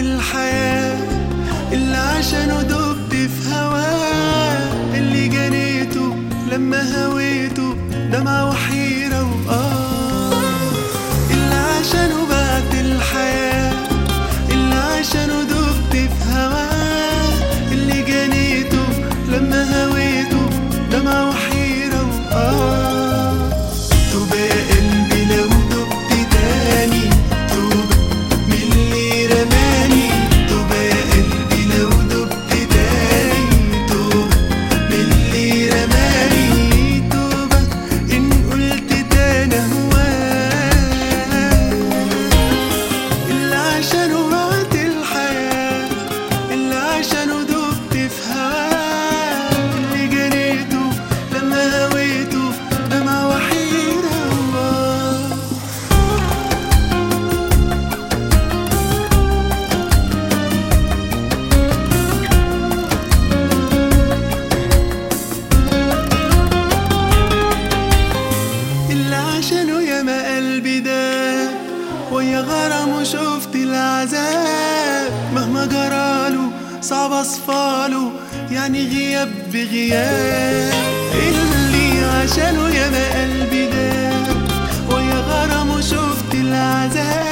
الحياة اللي عشانه دبت في هواه اللي جنيته لما هويته دمعة وحيرة وآه اللي عشانه بعد الحياة اللي عشانه دبت في هواه اللي جنيته لما هويته دمعة وحيرة وآه توبة يا قلبي لو دبت تاني توبة من اللي رماني توبة يا قلبي لو دبت تاني توبة من اللي رماني توبة إن قلت تاني هواه اللي عشانه بعت الحياة اللي عشانه دبت في هواه اللي جريته لما هويته دمعة وحيرة وآه اللي عشانه ياما قلبي داب ويا غرامه شفت العذاب مهما جراله صعب اصفاله يعني غياب بغياب اللي عشانه ياما قلبي داب ويا غرامه شفت العذاب